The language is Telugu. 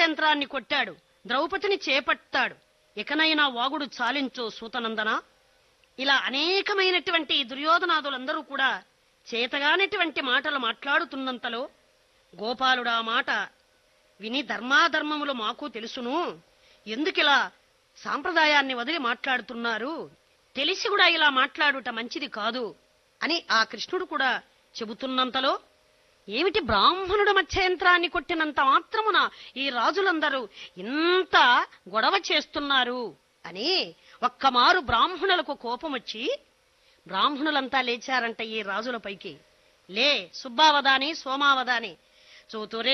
మత్స్యంత్రాన్ని కొట్టాడు ద్రౌపదిని చేపట్టాడు ఇకనైనా వాగుడు చాలించు సూతనందన ఇలా అనేకమైనటువంటి దుర్యోధనాదులందరూ కూడా చేతగానటువంటి మాటలు మాట్లాడుతున్నంతలో గోపాలుడా మాట విని ధర్మాధర్మములు మాకు తెలుసును ఎందుకిలా సాంప్రదాయాన్ని వదిలి మాట్లాడుతున్నారు తెలిసి కూడా ఇలా మాట్లాడుట మంచిది కాదు అని ఆ కృష్ణుడు కూడా చెబుతున్నంతలో ఏమిటి బ్రాహ్మణుడు మత్స్యంత్రాన్ని కొట్టినంత మాత్రమున ఈ రాజులందరూ ఇంత గొడవ చేస్తున్నారు అని ఒక్కమారు బ్రాహ్మణులకు కోపం వచ్చి బ్రాహ్మణులంతా లేచారంట ఈ రాజులపైకి లే సుబ్బావదాని సోమావదాని చూతురే